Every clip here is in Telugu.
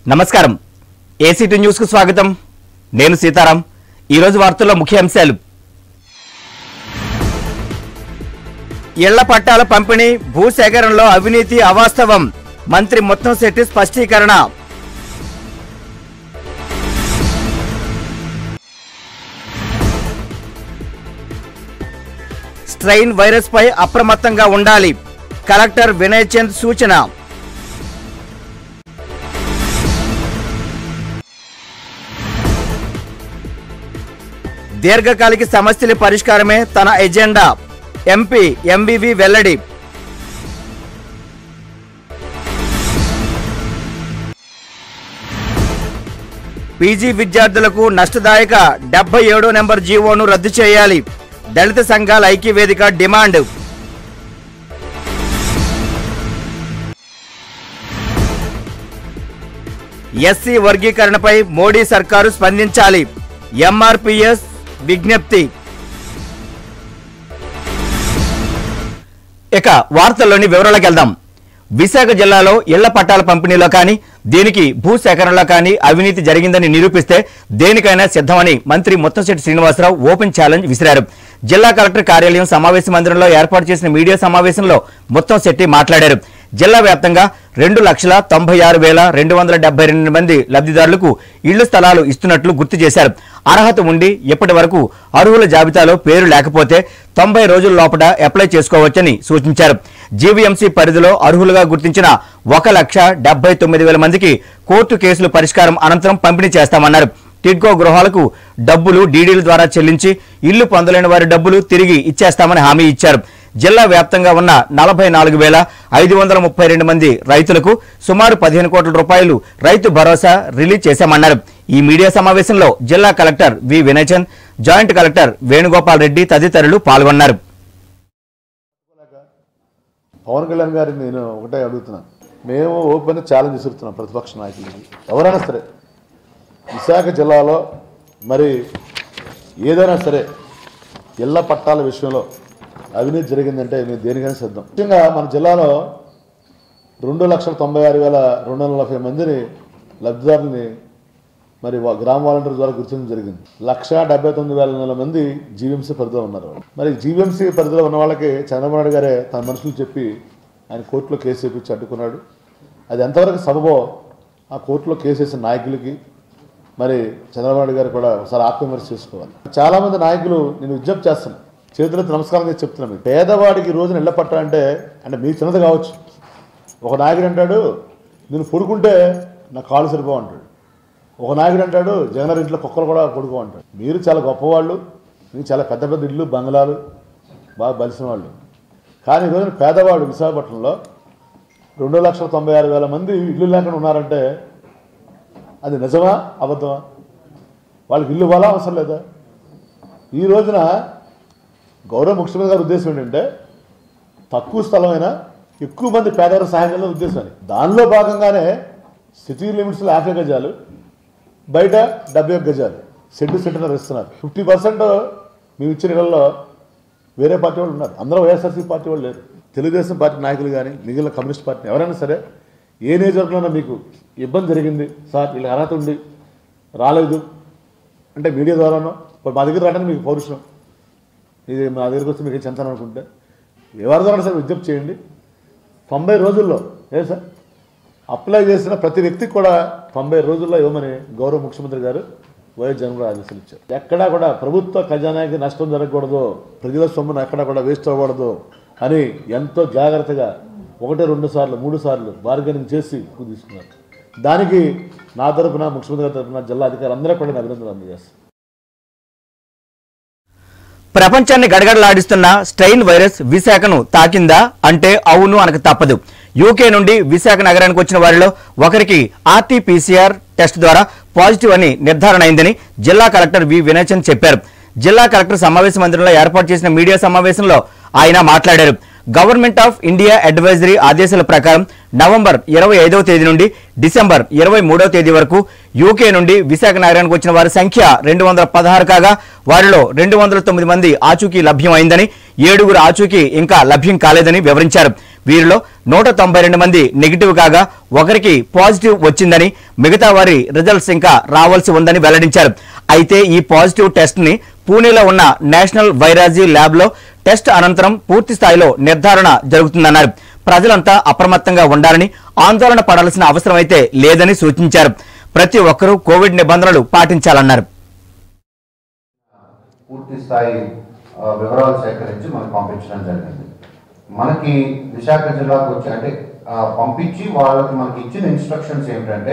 నమస్కారం ఏసీటీ న్యూస్ కు స్వాగతం నేను సీతారాం ఈరోజు వార్తల్లో ముఖ్య అంశాలు ఇళ్ల పట్టాల పంపిణీ భూసేకరణలో అవినీతి అవాస్తవం మంత్రి ముత్తంశెట్టి స్పష్టీకరణ స్ట్రెయిన్ వైరస్ పై అప్రమత్తంగా ఉండాలి కలెక్టర్ వినయ్ చంద్ సూచన దీర్ఘకాలిక సమస్యల పరిష్కారమే తన ఎజెండా ఎంపీ ఎంబీవీ వెల్లడి పీజీ విద్యార్థులకు నష్టదాయక డెబ్బై ఏడో నెంబర్ జీవోను రద్దు చేయాలి దళిత సంఘాల ఐక్యవేదిక డిమాండ్ ఎస్సీ వర్గీకరణపై మోడీ సర్కారు స్పందించాలి ఎంఆర్పిఎస్ విజ్ఞప్తి ఇక వార్తల్లోని వివరాలకు వెళ్దాం విశాఖ జిల్లాలో ఇళ్ల పట్టాల పంపిణీలో కానీ దీనికి భూ సేకరణలో కానీ అవినీతి జరిగిందని నిరూపిస్తే దేనికైనా సిద్ధమని మంత్రి ముత్తంశెట్టి శ్రీనివాసరావు ఓపెన్ ఛాలెంజ్ విసిరారు జిల్లా కలెక్టర్ కార్యాలయం సమావేశ మందిరంలో ఏర్పాటు చేసిన మీడియా సమావేశంలో ముత్తంశెట్టి మాట్లాడారు జిల్లా వ్యాప్తంగా రెండు లక్షల తొంభై ఆరు వేల రెండు వందల డెబ్బై రెండు మంది లబ్ధిదారులకు ఇళ్ల స్థలాలు ఇస్తున్నట్లు గుర్తు చేశారు అర్హత ఉండి ఇప్పటి వరకు అర్హుల జాబితాలో పేరు లేకపోతే తొంభై రోజుల లోపల అప్లై చేసుకోవచ్చని సూచించారు జీవీఎంసీ పరిధిలో అర్హులుగా గుర్తించిన ఒక లక్ష డెబ్బై తొమ్మిది వేల మందికి కోర్టు కేసులు పరిష్కారం అనంతరం పంపిణీ చేస్తామన్నారు టిడ్కో గృహాలకు డబ్బులు డీడీల ద్వారా చెల్లించి ఇల్లు పొందలేని వారి డబ్బులు తిరిగి ఇచ్చేస్తామని హామీ ఇచ్చారు జిల్లా వ్యాప్తంగా ఉన్న నలభై నాలుగు వేల ఐదు వందల ముప్పై రెండు మంది రైతులకు సుమారు పదిహేను కోట్ల రూపాయలు రైతు భరోసా రిలీజ్ చేశామన్నారు ఈ మీడియా సమావేశంలో జిల్లా collector V Vinaychand joint collector Venugopal Reddy తదితరులు పాల్గొన్నారు పవన్ కళ్యాణ్ గారిని నేను ఒకటే అడుగుతున్నాను మేము ఓపెన్ ఛాలెంజ్ విసురుతున్నాం ప్రతిపక్ష నాయకులకి ఎవరైనా సరే విశాఖ జిల్లాలో మరి ఏదైనా సరే ఇళ్ల పట్టాల విషయంలో అవినీతి జరిగిందంటే మేము దేనికైనా సిద్ధం ముఖ్యంగా మన జిల్లాలో రెండు లక్షల తొంభై ఆరు వేల రెండు వందల నలభై మందిని లబ్ధిదారులని మరి వా- గ్రామ వాలంటీర్ ద్వారా గుర్తించడం జరిగింది లక్ష డెబ్బై తొమ్మిది వేల నెల మంది జీవీఎంసీ పరిధిలో ఉన్నారు మరి జీవీఎంసీ పరిధిలో ఉన్న వాళ్ళకి చంద్రబాబు నాయుడు గారే తన మనుషులు చెప్పి ఆయన కోర్టులో కేసు వేపించి అడ్డుకున్నాడు అది ఎంతవరకు సబబో ఆ కోర్టులో కేసు వేసిన నాయకులకి మరి చంద్రబాబు నాయుడు గారు కూడా ఒకసారి ఆత్మవిమర్శ చేసుకోవాలి చాలా మంది నాయకులు నేను విజ్ఞప్తి చేస్తాను చేతులెత్తి నమస్కారం చేసి చెప్తున్నాను మీకు పేదవాడికి ఈ రోజున ఇళ్ళ పట్ట అంటే అంటే మీకు చిన్నది కావచ్చు ఒక నాయకుడు అంటాడు నేను పడుకుంటే నా కాళ్ళు సరిపో అంటాడు ఒక నాయకుడు అంటాడు జగన్ ఇంట్లో కుక్కలు కూడా పడుకో అంటాడు మీరు చాలా గొప్పవాళ్ళు మీరు చాలా పెద్ద పెద్ద ఇల్లు బంగ్లాలు బాగా బలిసిన వాళ్ళు కానీ ఈ రోజున పేదవాడు విశాఖపట్నంలో రెండు లక్షల తొంభై ఆరు వేల మంది ఇల్లు లేకుండా ఉన్నారంటే అది నిజమా అబద్ధమా వాళ్ళకి ఇల్లు ఇవ్వాలా అవసరం లేదా ఈ రోజున గౌరవ ముఖ్యమంత్రి గారి ఉద్దేశం ఏంటంటే తక్కువ స్థలమైనా ఎక్కువ మంది పేదవారు సహాయం చేయాలనే ఉద్దేశం అది దానిలో భాగంగానే సిటీ లిమిట్స్లో యాభై గజాలు బయట డెబ్బై ఒక్క గజాలు సెంటు సెంటున్నర ఇస్తున్నారు ఫిఫ్టీ పర్సెంట్ మేము ఇచ్చిన ఇళ్లలో వేరే పార్టీ వాళ్ళు ఉన్నారు అందరూ వైఎస్ఆర్సీ పార్టీ వాళ్ళు లేరు తెలుగుదేశం పార్టీ నాయకులు కానీ మిగిలిన కమ్యూనిస్ట్ పార్టీ ఎవరైనా సరే ఏ నియోజకవర్గంలో మీకు ఇబ్బంది జరిగింది సార్ వీళ్ళకి అర్హత ఉంది రాలేదు అంటే మీడియా ద్వారానో ఇప్పుడు మా దగ్గర రావడానికి మీకు పౌరుషం ఇది మా దగ్గరికి వస్తే మీకు చెంతాను అనుకుంటే ఎవరి ద్వారా సార్ విజ్ఞప్తి చేయండి తొంభై రోజుల్లో ఏ సార్ అప్లై చేసిన ప్రతి వ్యక్తికి కూడా తొంభై రోజుల్లో ఇవ్వమని గౌరవ ముఖ్యమంత్రి గారు వైఎస్ జగన్ గారు ఆదేశాలు ఇచ్చారు ఎక్కడా కూడా ప్రభుత్వ ఖజానాకి నష్టం జరగకూడదు ప్రజల సొమ్మును ఎక్కడా కూడా వేస్ట్ అవ్వకూడదు అని ఎంతో జాగ్రత్తగా ఒకటి రెండు సార్లు మూడు సార్లు బార్గెనింగ్ చేసి తీసుకున్నారు దానికి నా తరపున ముఖ్యమంత్రి గారి తరపున జిల్లా అధికారులు అందరూ కూడా నేను అభినందనలు అందజేస్తాను ప్రపంచాన్ని గడగడలాడిస్తున్న స్ట్రెయిన్ వైరస్ విశాఖను తాకిందా అంటే అవును అనక తప్పదు యూకే నుండి విశాఖ నగరానికి వచ్చిన వారిలో ఒకరికి ఆర్టీపీసీఆర్ టెస్ట్ ద్వారా పాజిటివ్ అని నిర్ధారణ అయిందని జిల్లా కలెక్టర్ వి వినయచంద్ చెప్పారు జిల్లా కలెక్టర్ సమావేశ మందిరంలో ఏర్పాటు చేసిన మీడియా సమావేశంలో ఆయన మాట్లాడారు గవర్నమెంట్ ఆఫ్ ఇండియా అడ్వైజరీ ఆదేశాల ప్రకారం నవంబర్ ఇరవై ఐదవ తేదీ నుండి డిసెంబర్ ఇరవై మూడవ తేదీ వరకు యూకే నుండి విశాఖ నగరానికి వచ్చిన వారి సంఖ్య రెండు వందల పదహారు కాగా వారిలో రెండు వందల తొమ్మిది మంది ఆచూకీ లభ్యమైందని ఏడుగురు ఆచూకీ ఇంకా లభ్యం కాలేదని వివరించారు వీరిలో నూట తొంభై రెండు మంది నెగిటివ్ కాగా ఒకరికి పాజిటివ్ వచ్చిందని మిగతా వారి రిజల్ట్స్ ఇంకా రావాల్సి ఉందని వెల్లడించారు అయితే ఈ పాజిటివ్ టెస్ట్ ని పూణేలో ఉన్న నేషనల్ వైరాజీ ల్యాబ్ లో టెస్ట్ అనంతరం పూర్తి స్థాయిలో నిర్ధారణ జరుగుతుందన్నారు ప్రజలంతా అప్రమత్తంగా ఉండాలని ఆందోళన పడాల్సిన అవసరం అయితే లేదని సూచించారు ప్రతి ఒక్కరూ కోవిడ్ నిబంధనలు పాటించాలన్నారు పూర్తి స్థాయి ఆ, వివరాలు సేకరించి మనకు పంపించడం జరిగింది మనకి విశాఖ జిల్లాకు వచ్చి అంటే ఆ, పంపించి వాళ్ళకి మనకి ఇచ్చిన ఇన్స్ట్రక్షన్స్ ఏంటంటే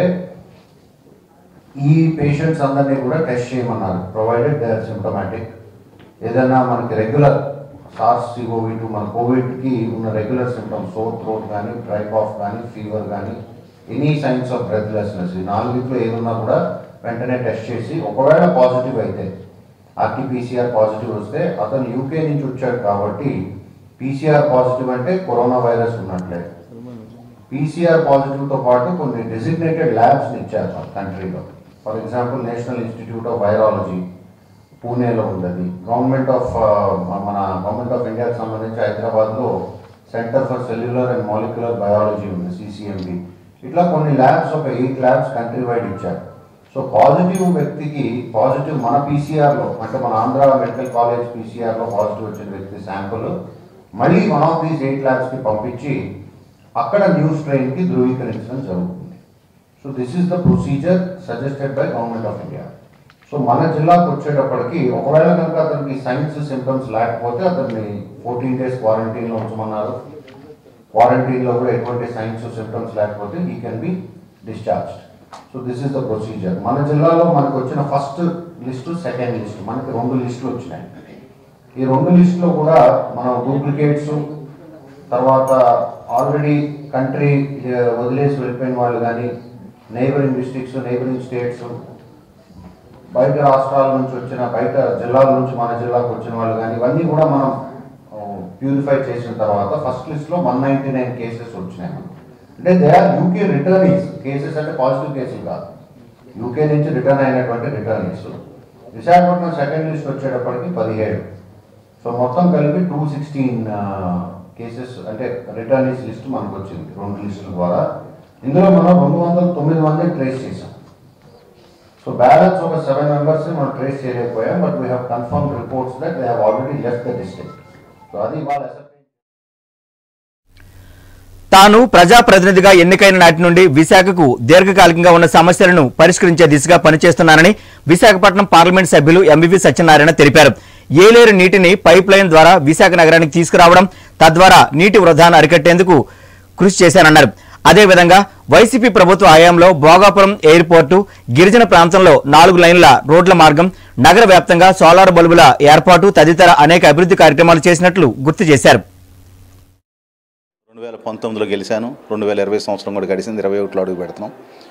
ఈ పేషెంట్స్ అందరినీ కూడా టెస్ట్ చేయమన్నారు ప్రొవైడెడ్ దే ఆర్ సిమ్టమాటిక్ ఏదైనా మనకి రెగ్యులర్ సార్స్ సిఓవి టూ మన కోవిడ్కి ఉన్న రెగ్యులర్ సిమ్టమ్స్ సోర్ థ్రోట్ కానీ డ్రై కాఫ్ కానీ ఫీవర్ కానీ ఎనీ సైన్స్ ఆఫ్ బ్రెత్లెస్నెస్ ఈ నాలుగిట్లో ఏదున్నా కూడా వెంటనే టెస్ట్ చేసి ఒకవేళ పాజిటివ్ అయితే ఆర్టీపీసీఆర్ పాజిటివ్ వస్తే అతను యూకే నుంచి వచ్చాడు కాబట్టి పీసీఆర్ పాజిటివ్ అంటే కరోనా వైరస్ ఉన్నట్లే పీసీఆర్ పాజిటివ్తో పాటు కొన్ని డెసిగ్నేటెడ్ ల్యాబ్స్ని ఇచ్చారు మన కంట్రీలో for example national institute of virology పూణేలో ఉంది అది గవర్నమెంట్ ఆఫ్ మన గవర్నమెంట్ ఆఫ్ ఇండియాకి సంబంధించి హైదరాబాద్లో centre for cellular and molecular biology ఉంది సిసిఎంబి ఇట్లా కొన్ని ల్యాబ్స్ ఒక ఎయిట్ ల్యాబ్స్ కంట్రీ వైడ్ ఇచ్చారు సో పాజిటివ్ వ్యక్తికి పాజిటివ్ మన పీసీఆర్లో అంటే మన ఆంధ్ర మెడికల్ కాలేజ్ పీసీఆర్లో పాజిటివ్ వచ్చిన వ్యక్తి శాంపుల్ మళ్ళీ వన్ ఆఫ్ దీస్ ఎయిట్ ల్యాబ్స్కి పంపించి అక్కడ న్యూ స్ట్రెయిన్కి ధృవీకరించడం జరుగుతుంది so this is the procedure suggested by government of India so మన జిల్లాకు వచ్చేటప్పటికి ఒకవేళ కనుక అతనికి సైన్స్ సిమ్టమ్స్ లేకపోతే అతన్ని ఫోర్టీన్ డేస్ క్వారంటైన్లో ఉంచమన్నారు క్వారంటైన్లో కూడా ఎటువంటి సైన్స్ సిమ్టమ్స్ లేకపోతే ఈ can be discharged so this is the procedure మన జిల్లాలో మనకు వచ్చిన ఫస్ట్ లిస్టు సెకండ్ లిస్ట్ మనకి రెండు లిస్టులు వచ్చినాయి ఈ రెండు లిస్టులో కూడా మనం డూప్లికేట్స్ తర్వాత ఆల్రెడీ కంట్రీ వదిలేసి వెళ్ళిపోయిన వాళ్ళు కానీ నైబరింగ్ డిస్ట్రిక్ట్స్ నైబరింగ్ స్టేట్స్ బయట రాష్ట్రాల నుంచి వచ్చిన బయట జిల్లాల నుంచి మన జిల్లాకు వచ్చిన వాళ్ళు కానీ ఇవన్నీ కూడా మనం ప్యూరిఫై చేసిన తర్వాత ఫస్ట్ లిస్ట్లో వన్ నైంటీ నైన్ కేసెస్ వచ్చినాయి మనకు అంటే they are UK returnees cases అంటే పాజిటివ్ కేసులు కాదు యూకే నుంచి రిటర్న్ అయినటువంటి రిటర్నీస్ విశాఖపట్నం సెకండ్ లిస్ట్ వచ్చేటప్పటికి పదిహేడు సో మొత్తం కలిపి టూ సిక్స్టీన్ కేసెస్ అంటే రిటర్నీస్ లిస్ట్ మనకు వచ్చింది రెండు లిస్టుల ద్వారా ఇందులో మనం రెండు వందల తొమ్మిది మంది ట్రేస్ చేసాం సో బ్యాలెన్స్ ఒక సెవెన్ మెంబర్స్ మనం ట్రేస్ చేయలేకపోయాం but we have confirm reports that they have already left the district so అది వాళ్ళ తాను ప్రజాప్రతినిధిగా ఎన్నికైన నాటి నుండి విశాఖకు దీర్ఘకాలికంగా ఉన్న సమస్యలను పరిష్కరించే దిశగా పనిచేస్తున్నానని విశాఖపట్నం పార్లమెంట్ సభ్యులు ఎంవివి సత్యనారాయణ తెలిపారు ఏలేరు నీటిని పైప్ లైన్ ద్వారా విశాఖ నగరానికి తీసుకురావడం తద్వారా నీటి వృధాను అరికట్టేందుకు కృషి చేశానన్నారు అదేవిధంగా వైసీపీ ప్రభుత్వ హయాంలో భోగాపురం ఎయిర్పోర్టు గిరిజన ప్రాంతంలో నాలుగు లైన్ల రోడ్ల మార్గం నగర వ్యాప్తంగా సోలార్ బల్బుల ఏర్పాటు తదితర అనేక అభివృద్ధి కార్యక్రమాలు చేసినట్లు గుర్తు చేశారు రెండు వేల పంతొమ్మిదిలో గెలిచాను రెండు వేల ఇరవై సంవత్సరం కూడా గడిచింది ఇరవై ఒకటిలో అడుగు పెడుతున్నాం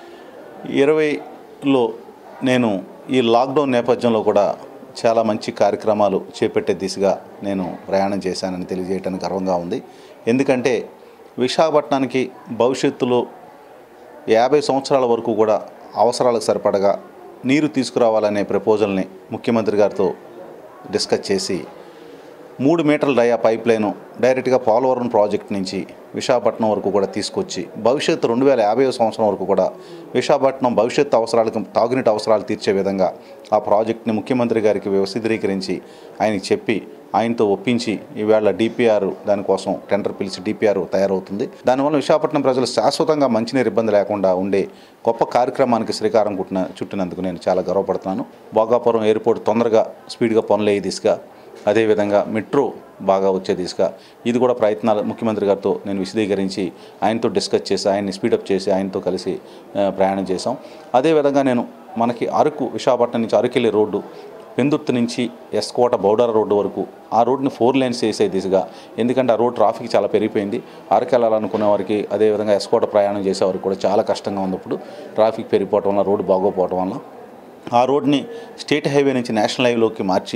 ఇరవైలో నేను ఈ లాక్డౌన్ నేపథ్యంలో కూడా చాలా మంచి కార్యక్రమాలు చేపట్టే దిశగా నేను ప్రయాణం చేశానని తెలియజేయడానికి గర్వంగా ఉంది ఎందుకంటే విశాఖపట్నానికి భవిష్యత్తులో యాభై సంవత్సరాల వరకు కూడా అవసరాలకు సరిపడగా నీరు తీసుకురావాలనే ప్రపోజల్ని ముఖ్యమంత్రి గారితో డిస్కస్ చేసి మూడు మీటర్ల డయా పైప్ లైను డైరెక్ట్గా పోలవరం ప్రాజెక్ట్ నుంచి విశాఖపట్నం వరకు కూడా తీసుకొచ్చి భవిష్యత్తు రెండు వేల యాభై సంవత్సరం వరకు కూడా విశాఖపట్నం భవిష్యత్తు అవసరాలకు తాగునీటి అవసరాలు తీర్చే విధంగా ఆ ప్రాజెక్ట్ని ముఖ్యమంత్రి గారికి విశదీకరించి ఆయనకి చెప్పి ఆయనతో ఒప్పించి ఈవేళ డిపిఆర్ దానికోసం టెండర్ పిలిచి డిపిఆర్ తయారవుతుంది దానివల్ల విశాఖపట్నం ప్రజలు శాశ్వతంగా మంచినీరు ఇబ్బంది లేకుండా ఉండే గొప్ప కార్యక్రమానికి శ్రీకారం కుట్టిన చుట్టినందుకు నేను చాలా గర్వపడుతున్నాను భోగాపురం ఎయిర్పోర్ట్ తొందరగా స్పీడ్గా పనులయ్యే దిశగా అదేవిధంగా మెట్రో బాగా వచ్చే దిశగా ఇది కూడా ప్రయత్నాలు ముఖ్యమంత్రి గారితో నేను విశదీకరించి ఆయనతో డిస్కస్ చేసి ఆయన్ని స్పీడప్ చేసి ఆయనతో కలిసి ఆ, ప్రయాణం చేశాం అదేవిధంగా నేను మనకి అరకు విశాఖపట్నం నుంచి అరకెళ్ళే రోడ్డు పెందుర్తి నుంచి ఎస్కోట బౌడర రోడ్డు వరకు ఆ రోడ్ని ఫోర్ లైన్స్ చేసే దిశగా ఎందుకంటే ఆ రోడ్ ట్రాఫిక్ చాలా పెరిగిపోయింది అరకు వెళ్ళాలనుకునే వారికి అదేవిధంగా ఎస్కోట ప్రయాణం చేసే వారికి కూడా చాలా కష్టంగా ఉంది ఇప్పుడు ట్రాఫిక్ పెరిగిపోవటం వల్ల రోడ్డు బాగోపోవటం వల్ల ఆ రోడ్ని స్టేట్ హైవే నుంచి నేషనల్ హైవేలోకి మార్చి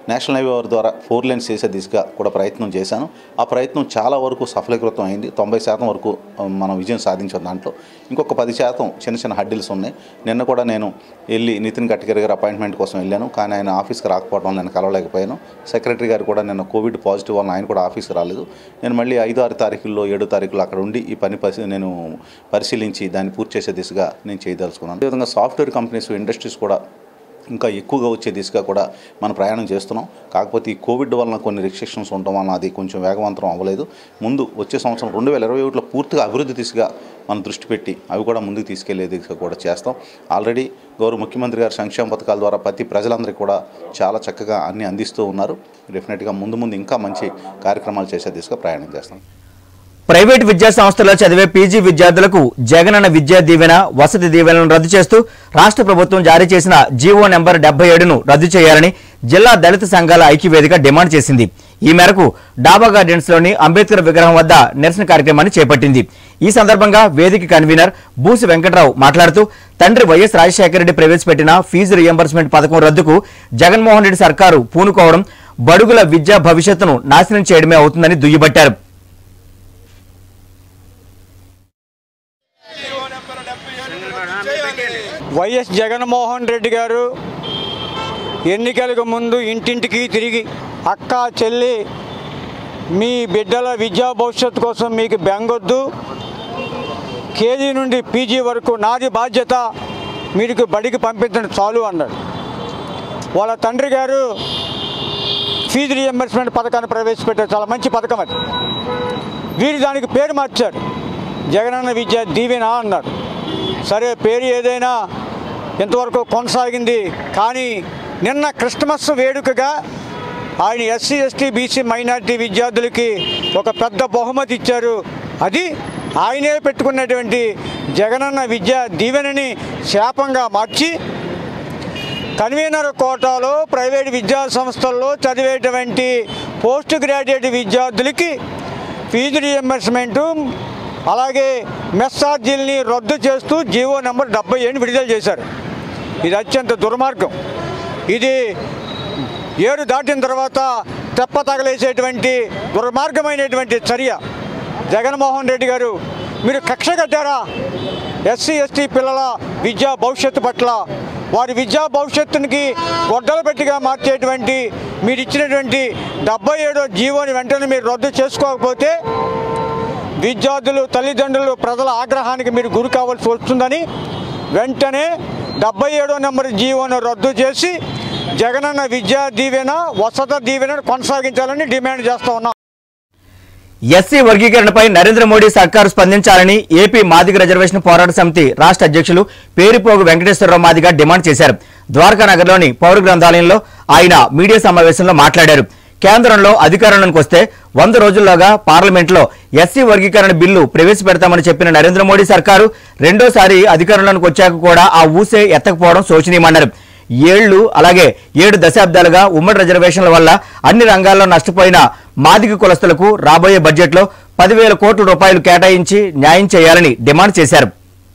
నేషనల్ హైవే వారి ద్వారా ఫోర్ లైన్స్ చేసే దిశగా కూడా ప్రయత్నం చేశాను ఆ ప్రయత్నం చాలా వరకు సఫలీకృతం అయింది తొంభై శాతం వరకు ఆ, మనం విజయం సాధించాం దాంట్లో ఇంకొక పది శాతం చిన్న చిన్న హడ్డిల్స్ ఉన్నాయి నిన్న కూడా నేను వెళ్ళి నితిన్ గడ్కరీ గారి అపాయింట్మెంట్ కోసం వెళ్ళాను కానీ ఆయన ఆఫీస్కి రాకపోవడం నేను కలవలేకపోయాను సెక్రటరీ గారు కూడా నిన్న కోవిడ్ పాజిటివ్ వల్ల ఆయన కూడా ఆఫీస్కి రాలేదు నేను మళ్ళీ ఐదు ఆరు తారీఖుల్లో ఏడో తారీఖులో అక్కడ ఉండి ఈ పని పసి నేను పరిశీలించి దాన్ని పూర్తి చేసే దిశగా నేను చేయదలుచుకున్నాను అదేవిధంగా సాఫ్ట్వేర్ కంపెనీస్ ఇండస్ట్రీస్ కూడా ఇంకా ఎక్కువగా వచ్చే దిశగా కూడా మనం ప్రయాణం చేస్తున్నాం కాకపోతే ఈ కోవిడ్ వలన కొన్ని రిస్ట్రిక్షన్స్ ఉండడం వలన అది కొంచెం వేగవంతం అవ్వలేదు ముందు వచ్చే సంవత్సరం రెండు వేల ఇరవై ఒకటిలో పూర్తిగా అభివృద్ధి దిశగా మనం దృష్టి పెట్టి అవి కూడా ముందుకు తీసుకెళ్లే దిశగా కూడా చేస్తాం ఆల్రెడీ గౌరవ ముఖ్యమంత్రి గారి సంక్షేమ పథకాల ద్వారా ప్రతి ప్రజలందరికీ కూడా చాలా చక్కగా అన్ని అందిస్తూ ఉన్నారు డెఫినెట్గా ముందు ముందు ఇంకా మంచి కార్యక్రమాలు చేసే దిశగా ప్రయాణం చేస్తాం ప్రైవేట్ విద్యా సంస్థల్లో చదివే పీజీ విద్యార్థులకు జగనన్న విద్యా దీవెన వసతి దీవెనలను రద్దు చేస్తూ రాష్ట్ర ప్రభుత్వం జారీ చేసిన జీవో నెంబర్ డెబ్బై ఏడును రద్దు చేయాలని జిల్లా దళిత సంఘాల ఐక్యవేదిక డిమాండ్ చేసింది ఈ మేరకు డాబా గార్డెన్స్ లోని అంబేద్కర్ విగ్రహం వద్ద నిరసన కార్యక్రమాన్ని చేపట్టింది ఈ సందర్భంగా వేదిక కన్వీనర్ బూసి వెంకట్రావు మాట్లాడుతూ తండ్రి వైఎస్ రాజశేఖర రెడ్డి ప్రవేశపెట్టిన ఫీజు రియంబర్స్మెంట్ పథకం రద్దుకు జగన్మోహన్ రెడ్డి సర్కారు పూనుకోవడం బడుగుల విద్యా భవిష్యత్తును నాశనం చేయడమే అవుతుందని దుయ్యబట్టారు వైఎస్ జగన్మోహన్ రెడ్డి గారు ఎన్నికలకు ముందు ఇంటింటికి తిరిగి అక్క చెల్లి మీ బిడ్డల విద్యా భవిష్యత్తు కోసం మీకు బెంగొద్దు కేజీ నుండి పీజీ వరకు నాది బాధ్యత మీకు బడికి పంపించండి చాలు అన్నాడు వాళ్ళ తండ్రి గారు ఫీజు రియంబర్స్మెంట్ పథకాన్ని ప్రవేశపెట్టారు చాలా మంచి పథకం అది వీరు దానికి పేరు మార్చారు జగనన్న విద్య దీవెన అన్నారు సరే పేరు ఏదైనా ఇంతవరకు కొనసాగింది కానీ నిన్న క్రిస్మస్ వేడుకగా ఆయన ఎస్సీ ఎస్టీ బీసీ మైనారిటీ విద్యార్థులకి ఒక పెద్ద బహుమతి ఇచ్చారు అది ఆయనే పెట్టుకున్నటువంటి జగనన్న విద్యా దీవెనని శాపంగా మార్చి కన్వీనర్ కోటాలో ప్రైవేట్ విద్యా సంస్థల్లో చదివేటువంటి పోస్ట్ గ్రాడ్యుయేట్ విద్యార్థులకి ఫీజు రియంబర్స్మెంటు అలాగే మెస్ ఛార్జీల్ని రద్దు చేస్తూ జీవో నెంబర్ డెబ్బై ఏడు విడుదల చేశారు ఇది అత్యంత దుర్మార్గం ఇది ఏడు దాటిన తర్వాత తెప్ప తగలేసేటువంటి దుర్మార్గమైనటువంటి చర్య జగన్మోహన్ రెడ్డి గారు మీరు కక్ష కట్టారా ఎస్సీ ఎస్టీ పిల్లల విద్యా భవిష్యత్తు పట్ల వారి విద్యా భవిష్యత్తునికి గొడ్డల పెట్టిగా మార్చేటువంటి మీరు ఇచ్చినటువంటి డెబ్బై ఏడో జీవోని వెంటనే మీరు రద్దు చేసుకోకపోతే విద్యార్థులు తల్లిదండ్రులు ప్రజల ఆగ్రహానికి మీరు గురి కావాల్సి వస్తుందని వెంటనే డెబ్బై ఏడో నెంబర్ జీవోను రద్దు చేసి జగనన్న విద్యా దీవెన వసత దీవెన కొనసాగించాలని డిమాండ్ చేస్తా ఉన్నాం ఎస్సీ వర్గీకరణపై నరేంద్ర మోడీ సర్కారు స్పందించాలని ఏపీ మాదిగ రిజర్వేషన్ పోరాట సమితి రాష్ట్ర అధ్యక్షులు పేరుపోగు వెంకటేశ్వరరావు మాదిగ డిమాండ్ చేశారు ద్వారకా నగర్లోని పౌర గ్రంథాలయంలో ఆయన మీడియా సమావేశంలో మాట్లాడారు కేంద్రంలో అధికారంలోకి వస్తే వంద రోజుల్లోగా పార్లమెంట్లో ఎస్సీ వర్గీకరణ బిల్లు ప్రవేశపెడతామని చెప్పిన నరేంద్ర మోడీ సర్కారు రెండోసారి అధికారంలోకి వచ్చాక కూడా ఆ ఊసే ఎత్తకపోవడం శోచనీయమన్నారు ఏళ్లు అలాగే ఏడు దశాబ్దాలుగా ఉమ్మడి రిజర్వేషన్ల వల్ల అన్ని రంగాల్లో నష్టపోయిన మాదిగ కులస్తులకు రాబోయే బడ్జెట్లో పదివేల కోట్ల రూపాయలు కేటాయించి న్యాయం చేయాలని డిమాండ్ చేశారు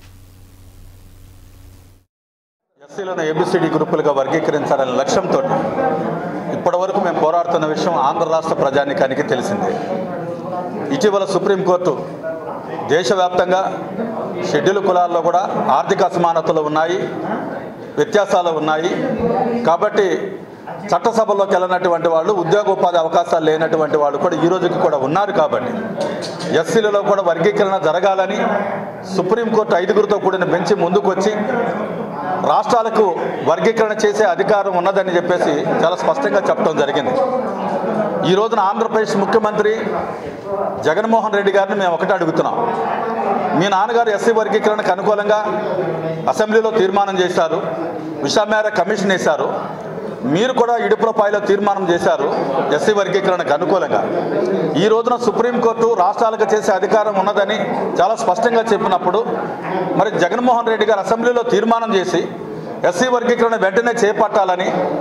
ఎస్సీలను ఏబిసిడి గ్రూపులుగా వర్గీకరించాలనే లక్ష్యంతో ఇప్పటివరకు మేము పోరాడుతున్న విషయం ఆంధ్ర రాష్ట్ర ప్రజానికానికి తెలిసిందే ఇటీవల సుప్రీంకోర్టు దేశవ్యాప్తంగా షెడ్యూల్ కులాల్లో కూడా ఆర్థిక అసమానతలు ఉన్నాయి వ్యత్యాసాలు ఉన్నాయి కాబట్టి చట్టసభలోకి వెళ్ళినటువంటి వాళ్ళు ఉద్యోగ ఉపాధి అవకాశాలు లేనటువంటి వాళ్ళు కూడా ఈ రోజుకి కూడా ఉన్నారు కాబట్టి ఎస్సీలలో కూడా వర్గీకరణ జరగాలని సుప్రీంకోర్టు ఐదుగురితో కూడిన బెంచ్ ముందుకు వచ్చి రాష్ట్రాలకు వర్గీకరణ చేసే అధికారం ఉన్నదని చెప్పేసి చాలా స్పష్టంగా చెప్పడం జరిగింది ఈ రోజున ఆంధ్రప్రదేశ్ ముఖ్యమంత్రి జగన్మోహన్ రెడ్డి గారిని మేము ఒకటే అడుగుతున్నాం మీ నాన్నగారు ఎస్సీ వర్గీకరణకు అనుకూలంగా అసెంబ్లీలో తీర్మానం చేశారు విషామేర కమిషన్ వేశారు మీరు కూడా ఇడుపులపాయలో తీర్మానం చేశారు ఎస్సీ వర్గీకరణకు అనుకూలంగా ఈ రోజున సుప్రీంకోర్టు రాష్ట్రాలకు చేసే అధికారం ఉన్నదని చాలా స్పష్టంగా చెప్పినప్పుడు మరి జగన్మోహన్ రెడ్డి గారు అసెంబ్లీలో తీర్మానం చేసి ఎస్సీ వర్గీకరణ వెంటనే చేపట్టాలని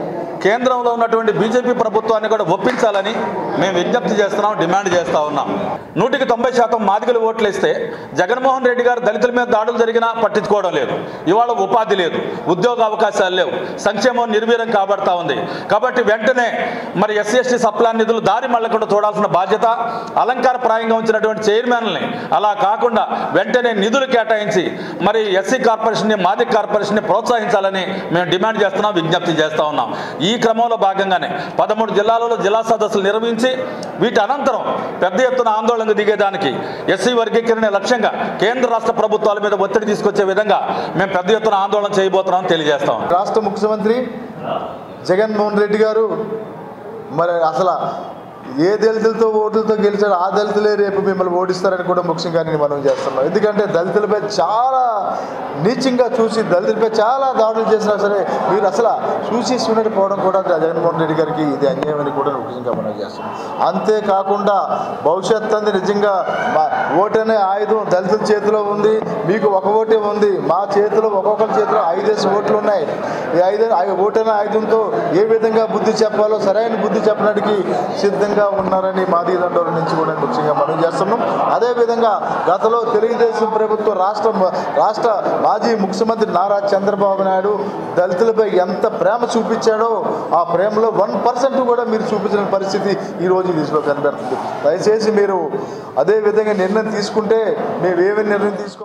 కేంద్రంలో ఉన్నటువంటి బీజేపీ ప్రభుత్వాన్ని కూడా ఒప్పించాలని మేము విజ్ఞప్తి చేస్తున్నాం డిమాండ్ చేస్తా ఉన్నాం నూటికి తొంభై శాతం మాదిగలు ఓట్లు వేస్తే జగన్మోహన్ రెడ్డి గారు దళితుల మీద దాడులు జరిగినా పట్టించుకోవడం లేదు ఇవాళ ఉపాధి లేదు ఉద్యోగ అవకాశాలు లేవు సంక్షేమం నిర్వీర్యం కాబడతా ఉంది కాబట్టి వెంటనే మరి ఎస్సీ ఎస్టీ సప్లాన్ నిధులు దారి మళ్ళకుండా చూడాల్సిన బాధ్యత అలంకారప్రాయంగా ఉంచినటువంటి చైర్మన్ని అలా కాకుండా వెంటనే నిధులు కేటాయించి మరి ఎస్సీ కార్పొరేషన్ని మాదిక కార్పొరేషన్ని ప్రోత్సహించాలని మేము డిమాండ్ చేస్తున్నాం విజ్ఞప్తి చేస్తా ఉన్నాం ఈ క్రమంలో భాగంగానే పదమూడు జిల్లాలలో జిల్లా సదస్సులు నిర్వహించి వీటి అనంతరం పెద్ద ఎత్తున ఆందోళనకు దిగేదానికి ఎస్సీ వర్గీకరణ లక్ష్యంగా కేంద్ర రాష్ట్ర ప్రభుత్వాల మీద ఒత్తిడి తీసుకొచ్చే విధంగా మేము పెద్ద ఎత్తున ఆందోళన చేయబోతున్నాం తెలియజేస్తాం రాష్ట్ర ముఖ్యమంత్రి జగన్మోహన్ రెడ్డి గారు మరి అసలు ఏ దళితులతో ఓట్లతో గెలిచారో ఆ దళితులే రేపు మిమ్మల్ని ఓడిస్తారని కూడా ముఖ్యంగా నేను మనం చేస్తున్నాం ఎందుకంటే దళితులపై చాలా నీచంగా చూసి దళితులపై చాలా దాడులు చేసినా సరే మీరు అసలు చూసి పోవడం కూడా జగన్మోహన్ రెడ్డి గారికి ఇది అన్యాయమని కూడా ముఖ్యంగా మనం చేస్తున్నాం అంతేకాకుండా భవిష్యత్ అంది నిజంగా మా ఓటు అనే ఆయుధం దళితుల చేతిలో ఉంది మీకు ఒక ఓటే ఉంది మా చేతిలో ఒక్కొక్కరి చేతిలో ఐదేసి ఓట్లు ఉన్నాయి ఈ ఐదు ఐ- ఓటు అనే ఆయుధంతో ఏ విధంగా బుద్ధి చెప్పాలో సరైన బుద్ధి చెప్పడానికి సిద్ధంగా ఉన్నారని మాది దండోల నుంచి కూడా ముఖ్యంగా మనం చేస్తున్నాం అదేవిధంగా గతంలో తెలుగుదేశం ప్రభుత్వం రాష్ట్ర రాష్ట్ర మాజీ ముఖ్యమంత్రి నారా చంద్రబాబు నాయుడు దళితులపై ఎంత ప్రేమ చూపించాడో ఆ ప్రేమలో వన్ పర్సెంట్ కూడా మీరు చూపించిన పరిస్థితి ఈ రోజు దిశలో కనబడుతుంది దయచేసి మీరు అదే విధంగా నిర్ణయం తీసుకుంటే మేము ఏమేమి నిర్ణయం తీసుకోవాలో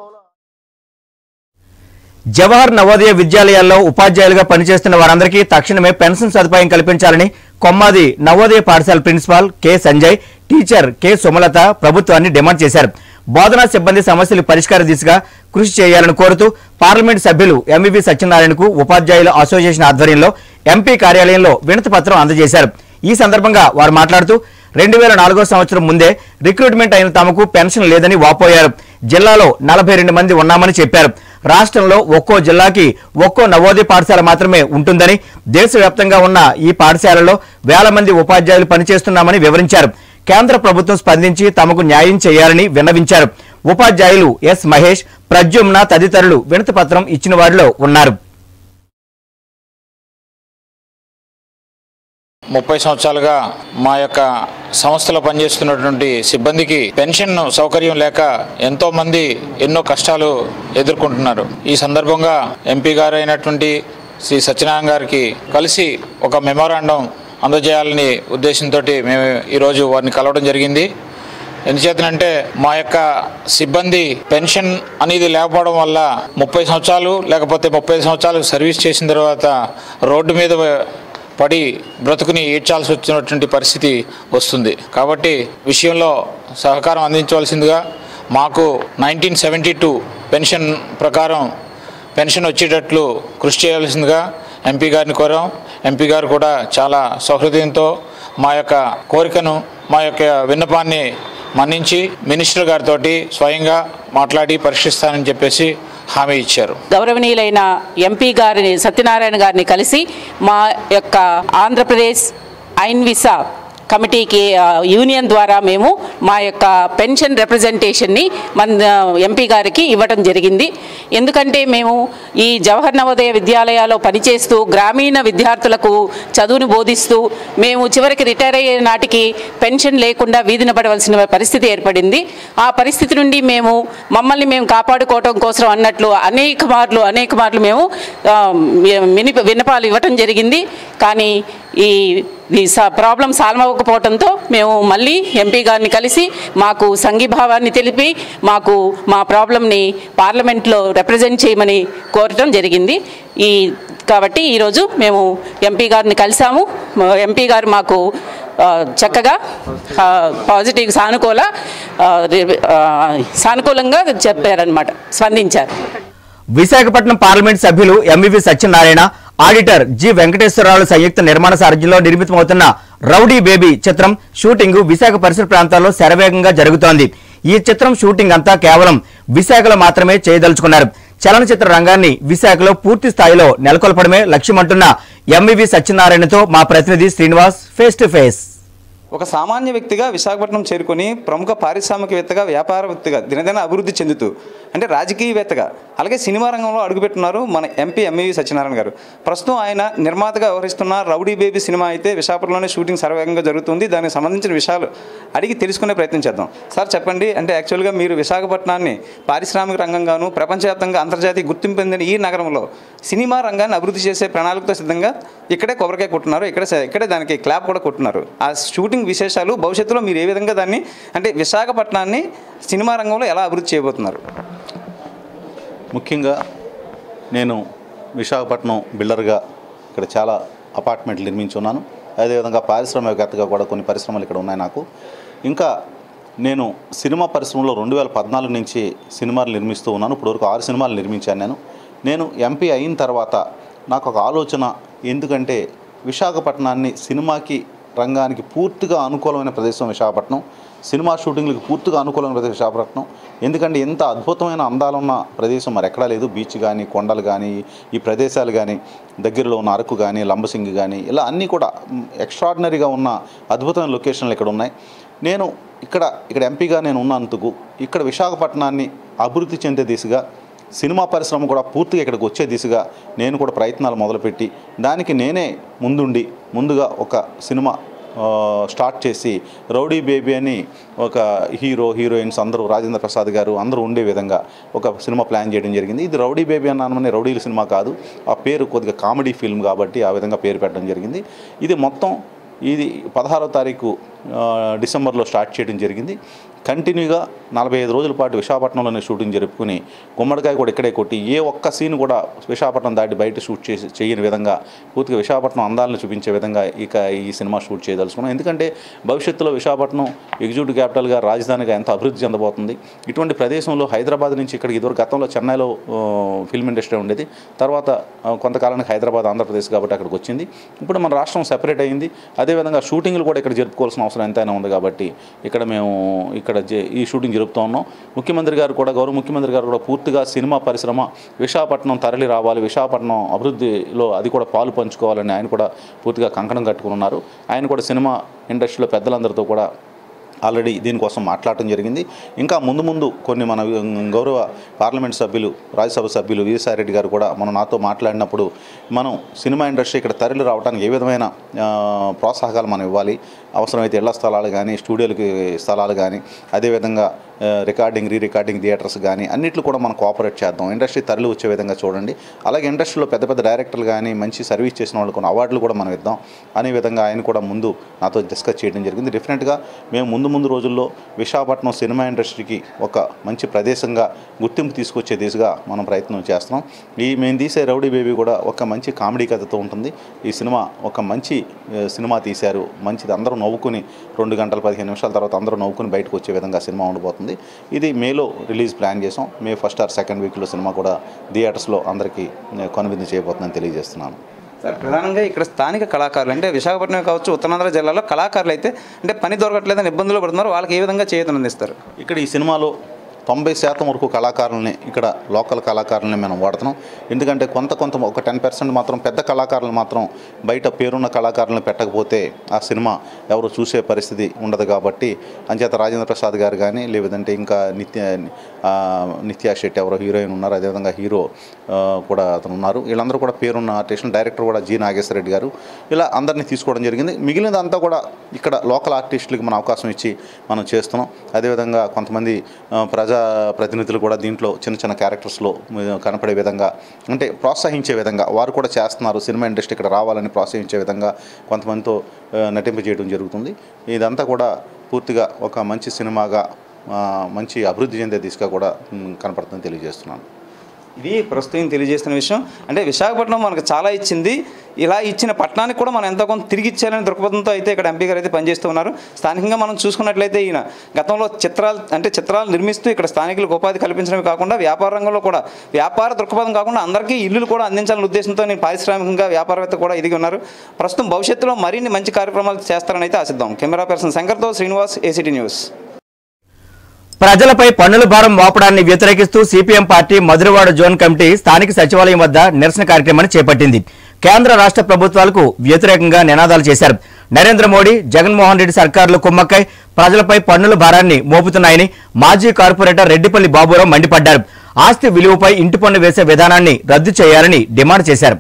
జవహర్ నవోదయ విద్యాలయాల్లో ఉపాధ్యాయులుగా పనిచేస్తున్న వారందరికీ తక్షణమే పెన్షన్ సదుపాయం కల్పించాలని కొమ్మాది నవోదయ పాఠశాల principal K Sanjay teacher K Sumalatha ప్రభుత్వాన్ని డిమాండ్ చేశారు బోధనా సిబ్బంది సమస్యలు పరిష్కార దిశగా కృషి చేయాలని కోరుతూ పార్లమెంట్ సభ్యులు ఎంవివి సత్యనారాయణకు ఉపాధ్యాయుల అసోసియేషన్ ఆధ్వర్యంలో ఎంపీ కార్యాలయంలో వినతి పత్రం అందజేశారు ఈ సందర్భంగా వారు మాట్లాడుతూ రెండు వేల నాలుగో సంవత్సరం ముందే రిక్రూట్మెంట్ అయిన తమకు పెన్షన్ లేదని వాపోయారు జిల్లాలో నలభై రెండు మంది ఉన్నామని చెప్పారు రాష్ట్రంలో ఒక్కో జిల్లాకి ఒక్కో నవోదయ పాఠశాల మాత్రమే ఉంటుందని దేశవ్యాప్తంగా ఉన్న ఈ పాఠశాలలో వేల మంది ఉపాధ్యాయులు పనిచేస్తున్నామని వివరించారు కేంద్ర ప్రభుత్వం స్పందించి తమకు న్యాయం చేయాలని విన్నవించారు ఉపాధ్యాయులు ఎస్ మహేష్ ప్రద్యుమ్న తదితరులు వినతి పత్రం ఇచ్చిన వారిలో ఉన్నారు ముప్పై సంవత్సరాలుగా మా యొక్క సంస్థలో పనిచేస్తున్నటువంటి సిబ్బందికి పెన్షన్ సౌకర్యం లేక ఎంతో మంది ఎన్నో కష్టాలు ఎదుర్కొంటున్నారు ఈ సందర్భంగా ఎంపీ గారు అయినటువంటి శ్రీ సత్యనారాయణ గారికి కలిసి ఒక మెమోరాండం అందజేయాలని ఉద్దేశంతో మేము ఈరోజు వారిని కలవడం జరిగింది ఎందుచేతనంటే మా యొక్క సిబ్బంది పెన్షన్ అనేది లేకపోవడం వల్ల ముప్పై సంవత్సరాలు లేకపోతే ముప్పై సంవత్సరాలు సర్వీస్ చేసిన తర్వాత రోడ్డు మీద పడి బ్రతుకుని ఈడ్చాల్సి వచ్చినటువంటి పరిస్థితి వస్తుంది కాబట్టి విషయంలో సహకారం అందించవలసిందిగా మాకు నైన్టీన్ సెవెంటీ టూ పెన్షన్ ప్రకారం పెన్షన్ వచ్చేటట్లు కృషి చేయాల్సిందిగా ఎంపీ గారిని కోరాం ఎంపీ గారు కూడా చాలా సౌహృదయంతో మా యొక్క కోరికను మా యొక్క విన్నపాన్ని మన్నించి మినిస్టర్ గారితో స్వయంగా మాట్లాడి పరిశీలిస్తానని చెప్పేసి హామీ ఇచ్చారు గౌరవనీయులైన ఎంపీ గారిని సత్యనారాయణ గారిని కలిసి మా యొక్క ఆంధ్రప్రదేశ్ ఐన్విసా కమిటీకి ఆ, యూనియన్ ద్వారా మేము మా యొక్క పెన్షన్ రిప్రజెంటేషన్ని మన ఎంపీ గారికి ఇవ్వడం జరిగింది ఎందుకంటే మేము ఈ జవహర్ నవోదయ విద్యాలయాల్లో పనిచేస్తూ గ్రామీణ విద్యార్థులకు చదువును బోధిస్తూ మేము చివరికి రిటైర్ అయ్యే నాటికి పెన్షన్ లేకుండా వీధిన పడవలసిన పరిస్థితి ఏర్పడింది ఆ పరిస్థితి నుండి మేము మమ్మల్ని మేము కాపాడుకోవటం కోసం అన్నట్లు అనేక మార్లు అనేక మార్లు మేము ఆ, వినిప విన్నపాలు ఇవ్వటం జరిగింది కానీ ఈ ఈ స- ప్రాబ్లం సాల్వ్ అవ్వకపోవడంతో మేము మళ్ళీ ఎంపీ గారిని కలిసి మాకు సంఘీభావాన్ని తెలిపి మాకు మా ప్రాబ్లంని పార్లమెంట్లో రిప్రజెంట్ చేయమని కోరటం జరిగింది ఈ కాబట్టి ఈరోజు మేము ఎంపీ గారిని కలిసాము మా ఎంపీ గారు మాకు ఆ, చక్కగా ఆ, పాజిటివ్ సానుకూల ఆ, రి- ఆ, సానుకూలంగా చెప్పారనమాట స్పందించారు విశాఖపట్నం పార్లమెంట్ సభ్యులు MVV Satyanarayana auditor G Venkateswara Rao సంయుక్త నిర్మాణ సారథ్యంలో నిర్మితమవుతున్న రౌడీ బేబీ చిత్రం షూటింగ్ విశాఖ పరిసర ప్రాంతాల్లో శరవేగంగా జరుగుతోంది ఈ చిత్రం షూటింగ్ అంతా కేవలం విశాఖలో మాత్రమే చేయదలుచుకున్నారు చలనచిత్ర రంగాన్ని విశాఖలో పూర్తి స్థాయిలో నెలకొల్పడమే లక్ష్యమంటున్న ఎంవివి సత్యనారాయణతో మా ప్రతినిధి శ్రీనివాస్ ఫేస్ టు ఫేస్ ఒక సామాన్య వ్యక్తిగా విశాఖపట్నం చేరుకొని ప్రముఖ పారిశ్రామికవేత్తగా వ్యాపారవేత్తగా దినదిన అభివృద్ధి చెందుతూ అంటే రాజకీయవేత్తగా అలాగే సినిమా రంగంలో అడుగుపెట్టున్నారు మన ఎంపీ ఎంఈవి సత్యనారాయణ గారు ప్రస్తుతం ఆయన నిర్మాతగా వ్యవహరిస్తున్న రౌడీ బేబీ సినిమా అయితే విశాఖపట్నంలోనే షూటింగ్ సర్వేగంగా జరుగుతుంది దానికి సంబంధించిన విషయాలు అడిగి తెలుసుకునే ప్రయత్నం చేద్దాం సార్ చెప్పండి అంటే యాక్చువల్గా మీరు విశాఖపట్నాన్ని పారిశ్రామిక రంగంగాను ప్రపంచవ్యాప్తంగా అంతర్జాతీయ గుర్తింపు పొందిన ఈ నగరంలో సినిమా రంగాన్ని అభివృద్ధి చేసే ప్రణాళికతో సిద్ధంగా ఇక్కడే కొబ్బరికాయ కొట్టున్నారు ఇక్కడే ఇక్కడే దానికి క్లాప్ కూడా కొట్టున్నారు ఆ షూటింగ్ విశేషాలు భవిష్యత్తులో మీరు ఏ విధంగా దాన్ని అంటే విశాఖపట్నాన్ని సినిమా రంగంలో ఎలా అభివృద్ధి చేయబోతున్నారు ముఖ్యంగా నేను విశాఖపట్నం బిల్డర్గా ఇక్కడ చాలా అపార్ట్మెంట్లు నిర్మించున్నాను అదేవిధంగా పారిశ్రామికవేత్తగా కూడా కొన్ని పరిశ్రమలు ఇక్కడ ఉన్నాయి నాకు ఇంకా నేను సినిమా పరిశ్రమలో రెండు వేల పద్నాలుగు నుంచి సినిమాలు నిర్మిస్తూ ఉన్నాను ఇప్పటివరకు ఆరు సినిమాలు నిర్మించాను నేను నేను ఎంపీ అయిన తర్వాత నాకు ఒక ఆలోచన ఎందుకంటే విశాఖపట్నాన్ని సినిమాకి రంగానికి పూర్తిగా అనుకూలమైన ప్రదేశం విశాఖపట్నం సినిమా షూటింగ్లకు పూర్తిగా అనుకూలమైన ప్రదేశం విశాఖపట్నం ఎందుకంటే ఎంత అద్భుతమైన అందాలున్న ప్రదేశం మరి ఎక్కడా లేదు బీచ్ కానీ కొండలు కానీ ఈ ప్రదేశాలు కానీ దగ్గరలో ఉన్న అరకు కానీ లంబసింగి కానీ ఇలా అన్నీ కూడా ఎక్స్ట్రాడినరీగా ఉన్న అద్భుతమైన లొకేషన్లు ఇక్కడ ఉన్నాయి నేను ఇక్కడ ఇక్కడ ఎంపీగా నేను ఉన్నందుకు ఇక్కడ విశాఖపట్నాన్ని అభివృద్ధి చెందే దిశగా సినిమా పరిశ్రమ కూడా పూర్తిగా ఇక్కడికి వచ్చే దిశగా నేను కూడా ప్రయత్నాలు మొదలుపెట్టి దానికి నేనే ముందుండి ముందుగా ఒక సినిమా ఆ, స్టార్ట్ చేసి రౌడీ బేబీ అని ఒక హీరో హీరోయిన్స్ అందరూ రాజేంద్ర ప్రసాద్ గారు అందరూ ఉండే విధంగా ఒక సినిమా ప్లాన్ చేయడం జరిగింది ఇది రౌడీ బేబీ అన్నామని రౌడీల సినిమా కాదు ఆ పేరు కొద్దిగా కామెడీ ఫిల్మ్ కాబట్టి ఆ విధంగా పేరు పెట్టడం జరిగింది ఇది మొత్తం ఇది పదహారో తారీఖు ఆ, డిసెంబర్లో స్టార్ట్ చేయడం జరిగింది కంటిన్యూగా నలభై ఐదు రోజుల పాటు విశాఖపట్నంలోనే షూటింగ్ జరుపుకుని గుమ్మడికాయ కూడా ఇక్కడే కొట్టి ఏ ఒక్క సీన్ కూడా విశాఖపట్నం దాటి బయట షూట్ చేసి చేయని విధంగా పూర్తిగా విశాఖపట్నం అందాలను చూపించే విధంగా ఇక ఈ సినిమా షూట్ చేయదలుచుకున్నాం ఎందుకంటే భవిష్యత్తులో విశాఖపట్నం ఎగ్జిక్యూటివ్ క్యాపిటల్గా రాజధానిగా ఎంత అభివృద్ధి చెందబోతుంది ఇటువంటి ప్రదేశంలో హైదరాబాద్ నుంచి ఇక్కడికి ఇదివరకు గతంలో చెన్నైలో ఆ, ఫిల్మ్ ఇండస్ట్రీ ఉండేది తర్వాత ఆ, కొంతకాలానికి హైదరాబాద్ ఆంధ్రప్రదేశ్ కాబట్టి అక్కడికి వచ్చింది ఇప్పుడు మన రాష్ట్రం సెపరేట్ అయింది అదేవిధంగా షూటింగ్లు కూడా ఇక్కడ జరుపుకోవాల్సిన అవసరం ఎంతైనా ఉంది కాబట్టి ఇక్కడ మేము ఇక్కడ జే- ఈ షూటింగ్ జరుపుతూ ఉన్నాం ముఖ్యమంత్రి గారు కూడా గౌరవ ముఖ్యమంత్రి గారు కూడా పూర్తిగా సినిమా పరిశ్రమ విశాఖపట్నం తరలి రావాలి విశాఖపట్నం అభివృద్ధిలో అది కూడా పాలు పంచుకోవాలని ఆయన కూడా పూర్తిగా కంకణం కట్టుకుని ఉన్నారు ఆయన కూడా సినిమా ఇండస్ట్రీలో పెద్దలందరితో కూడా ఆల్రెడీ దీనికోసం మాట్లాడటం జరిగింది ఇంకా ముందు ముందు కొన్ని మన గౌరవ పార్లమెంట్ సభ్యులు రాజ్యసభ సభ్యులు విజయసాయిరెడ్డి గారు కూడా మనం నాతో మాట్లాడినప్పుడు మనం సినిమా ఇండస్ట్రీ ఇక్కడ తరలి రావడానికి ఏ విధమైన ఆ, ప్రోత్సాహకాలు మనం ఇవ్వాలి అవసరమైతే ఇళ్ల స్థలాలు కానీ స్టూడియోలకి స్థలాలు కానీ అదేవిధంగా ఆ, రికార్డింగ్ రీ రికార్డింగ్ థియేటర్స్ కానీ అన్నిట్లు కూడా మనం కోఆపరేట్ చేద్దాం ఇండస్ట్రీ తరలి వచ్చే విధంగా చూడండి అలాగే ఇండస్ట్రీలో పెద్ద పెద్ద డైరెక్టర్లు కానీ మంచి సర్వీస్ చేసిన వాళ్ళకి కొన్ని అవార్డులు కూడా మనం ఇద్దాం అనే విధంగా ఆయన కూడా ముందు నాతో డిస్కస్ చేయడం జరిగింది డెఫినెట్గా మేము ముందు ముందు రోజుల్లో విశాఖపట్నం సినిమా ఇండస్ట్రీకి ఒక మంచి ప్రదేశంగా గుర్తింపు తీసుకొచ్చే దిశగా మనం ప్రయత్నం చేస్తున్నాం ఈ మేము తీసే రౌడీ బేబీ కూడా ఒక మంచి కామెడీ కథతో ఉంటుంది ఈ సినిమా ఒక మంచి ఆ, సినిమా తీశారు మంచిది అందరూ నవ్వుకుని రెండు గంటల పదిహేను నిమిషాల తర్వాత అందరూ నవ్వుకుని బయటకు వచ్చే విధంగా సినిమా ఉండబోతుంది ఇది మేలో రిలీజ్ ప్లాన్ చేసాం మే ఫస్ట్ ఆర్ సెకండ్ వీక్లో సినిమా కూడా థియేటర్స్లో అందరికీ ఆ, కనువిందు చేయబోతుందని తెలియజేస్తున్నాను సార్ ప్రధానంగా ఇక్కడ స్థానిక కళాకారులు అంటే విశాఖపట్నం కావచ్చు ఉత్తరాంధ్ర జిల్లాలో కళాకారులు అయితే అంటే పని దొరకట్లేదని ఇబ్బందులు పడుతున్నారు వాళ్ళకి ఏ విధంగా చేయతను అందిస్తారు ఇక్కడ ఈ సినిమాలో తొంభై శాతం వరకు కళాకారులని ఇక్కడ లోకల్ కళాకారులని మనం వాడుతున్నాం ఎందుకంటే కొంత కొంత ఒక టెన్ పర్సెంట్ మాత్రం పెద్ద కళాకారులు మాత్రం బయట పేరున్న కళాకారులను పెట్టకపోతే ఆ సినిమా ఎవరు చూసే పరిస్థితి ఉండదు కాబట్టి అంచేత రాజేంద్ర ప్రసాద్ గారు కానీ లేదంటే ఇంకా నిత్య ఆ, నిత్యా శెట్టి ఎవరో హీరోయిన్ ఉన్నారు అదేవిధంగా హీరో ఆ, కూడా అతను ఉన్నారు వీళ్ళందరూ కూడా పేరున్న ఆర్టిస్టులు డైరెక్టర్ కూడా జి నాగేశ్వర రెడ్డి గారు ఇలా అందరినీ తీసుకోవడం జరిగింది మిగిలినదంతా కూడా ఇక్కడ లోకల్ ఆర్టిస్టులకి మనం అవకాశం ఇచ్చి మనం చేస్తున్నాం అదేవిధంగా కొంతమంది ఆ, ప్రజా ప్రతినిధులు కూడా దీంట్లో చిన్న చిన్న క్యారెక్టర్స్లో కనపడే విధంగా అంటే ప్రోత్సహించే విధంగా వారు కూడా చేస్తున్నారు సినిమా ఇండస్ట్రీ ఇక్కడ రావాలని ప్రోత్సహించే విధంగా కొంతమందితో ఆ, నటింపజేయడం జరుగుతుంది ఇదంతా కూడా పూర్తిగా ఒక మంచి సినిమాగా ఆ, మంచి అభివృద్ధి చెందే దిశగా కూడా మ్, కనపడుతుందని తెలియజేస్తున్నాను ఇది ప్రస్తుతం తెలియజేస్తున్న విషయం అంటే విశాఖపట్నం మనకు చాలా ఇచ్చింది ఇలా ఇచ్చిన పట్టణానికి కూడా మనం ఎంతో కొంత తిరిగి ఇచ్చారనే దృక్పథంతో అయితే ఇక్కడ ఎంపీ గారు అయితే పనిచేస్తూ ఉన్నారు స్థానికంగా మనం చూసుకున్నట్లయితే ఈయన గతంలో చిత్రాలు అంటే చిత్రాలు నిర్మిస్తూ ఇక్కడ స్థానికులకు ఉపాధి కల్పించడమే కాకుండా వ్యాపార రంగంలో కూడా వ్యాపార దృక్పథం కాకుండా అందరికీ ఇల్లులు కూడా అందించాలనే ఉద్దేశంతో నేను పారిశ్రామికంగా వ్యాపారవేత్త కూడా ఎదిగి ఉన్నారు ప్రస్తుతం భవిష్యత్తులో మరిన్ని మంచి కార్యక్రమాలు చేస్తారని అయితే ఆశిద్దాం కెమెరా పర్సన్ శంకర్తో శ్రీనివాస్ ఏసీటీ న్యూస్ ప్రజలపై పన్నుల భారం మోపడాన్ని వ్యతిరేకిస్తూ CPM party Madhurawada zone committee స్థానిక సచివాలయం వద్ద నిరసన కార్యక్రమాన్ని చేపట్టింది కేంద్ర రాష్ట్ర ప్రభుత్వాలకు వ్యతిరేకంగా నినాదాలు చేశారు నరేంద్ర మోడీ జగన్మోహన్ రెడ్డి సర్కారులు కుమ్మక్కై ప్రజలపై పన్నుల భారాన్ని మోపుతున్నాయని మాజీ కార్పొరేటర్ రెడ్డిపల్లి బాబురావు మండిపడ్డారు ఆస్తి విలువపై ఇంటి పన్ను వేసే విధానాన్ని రద్దు చేయాలని డిమాండ్ చేశారు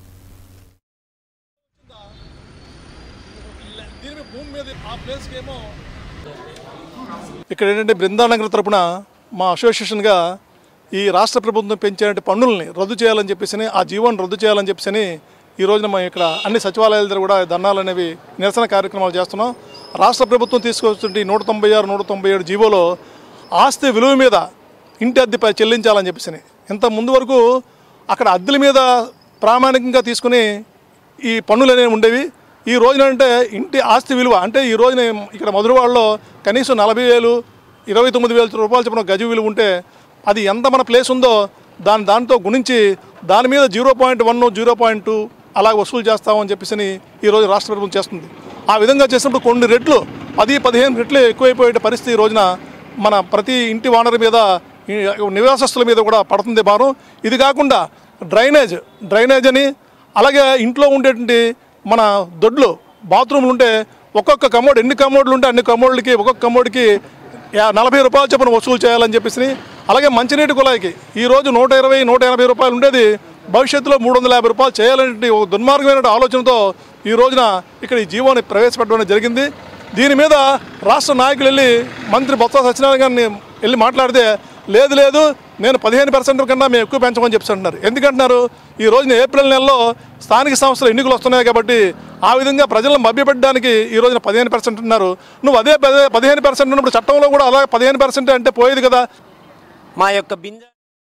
ఇక్కడ ఏంటంటే బృందానగర్ తరపున మా అసోసియేషన్గా ఈ రాష్ట్ర ప్రభుత్వం పెంచేటువంటి పన్నుల్ని రద్దు చేయాలని చెప్పేసి ఆ జీవోని రద్దు చేయాలని చెప్పేసి ఈ రోజున మేము ఇక్కడ అన్ని సచివాలయాల దగ్గర కూడా ధర్నాలు అనేవి నిరసన కార్యక్రమాలు చేస్తున్నాం రాష్ట్ర ప్రభుత్వం తీసుకొస్తుంటే నూట తొంభై ఆరు నూట తొంభై ఏడు జీవోలో ఆస్తి విలువ మీద ఇంటి అద్దెపై చెల్లించాలని చెప్పేసి ఇంత ముందు వరకు అక్కడ అద్దెల మీద ప్రామాణికంగా తీసుకుని ఈ పన్నులు అనేవి ఉండేవి ఈ రోజున అంటే ఇంటి ఆస్తి విలువ అంటే ఈ రోజున ఇక్కడ మధురవాడలో కనీసం నలభై వేలు ఇరవై తొమ్మిది వేల రూపాయలు చెప్పిన గజ విలువ ఉంటే అది ఎంత మన ప్లేస్ ఉందో దాని దాంతో గుణించి దాని మీద zero point one zero point two అలా వసూలు చేస్తామని చెప్పేసి ఈరోజు రాష్ట్ర ప్రభుత్వం చేస్తుంది ఆ విధంగా చేసినప్పుడు కొన్ని రెట్లు పది పదిహేను రెట్లు ఎక్కువైపోయే పరిస్థితి ఈ రోజున మన ప్రతి ఇంటి వానర్ మీద ఈ నివాసస్తుల మీద కూడా పడుతుంది భారం ఇది కాకుండా డ్రైనేజ్ డ్రైనేజ్ అని అలాగే ఇంట్లో ఉండేటువంటి మన దొడ్లు బాత్రూమ్లు ఉంటే ఒక్కొక్క కమోడ్ ఎన్ని కమోడ్లు ఉంటే అన్ని కమోడ్లకి ఒక్కొక్క కమోడ్కి యా- నలభై రూపాయలు చొప్పున వసూలు చేయాలని చెప్పేసి అలాగే మంచినీటి కుళాయికి ఈ రోజు నూట ఇరవై నూట ఎనభై రూపాయలు ఉండేది భవిష్యత్తులో మూడు వందల యాభై రూపాయలు చేయాలనే ఒక దుర్మార్గమైన ఆలోచనతో ఈ రోజున ఇక్కడ ఈ జీవోని ప్రవేశపెట్టడం జరిగింది దీని మీద రాష్ట్ర నాయకులు వెళ్ళి మంత్రి బొత్స సత్యనారాయణ గారిని వెళ్ళి మాట్లాడితే లేదు లేదు నేను పదిహేను పర్సెంట్ కన్నా మేము ఎక్కువ పెంచమని చెప్తున్నారు ఎందుకంటున్నారు ఈ రోజున ఏప్రిల్ నెలలో స్థానిక సంస్థల ఎన్నికలు వస్తున్నాయి కాబట్టి ఆ విధంగా ప్రజలను మభ్యపెట్టడానికి ఈ రోజున పదిహేను పర్సెంట్ ఉన్నారు నువ్వు అదే పదే పదిహేను పర్సెంట్ ఉన్నప్పుడు చట్టంలో కూడా అలా పదిహేను పర్సెంట్ అంటే పోయేది కదా మా యొక్క బిందె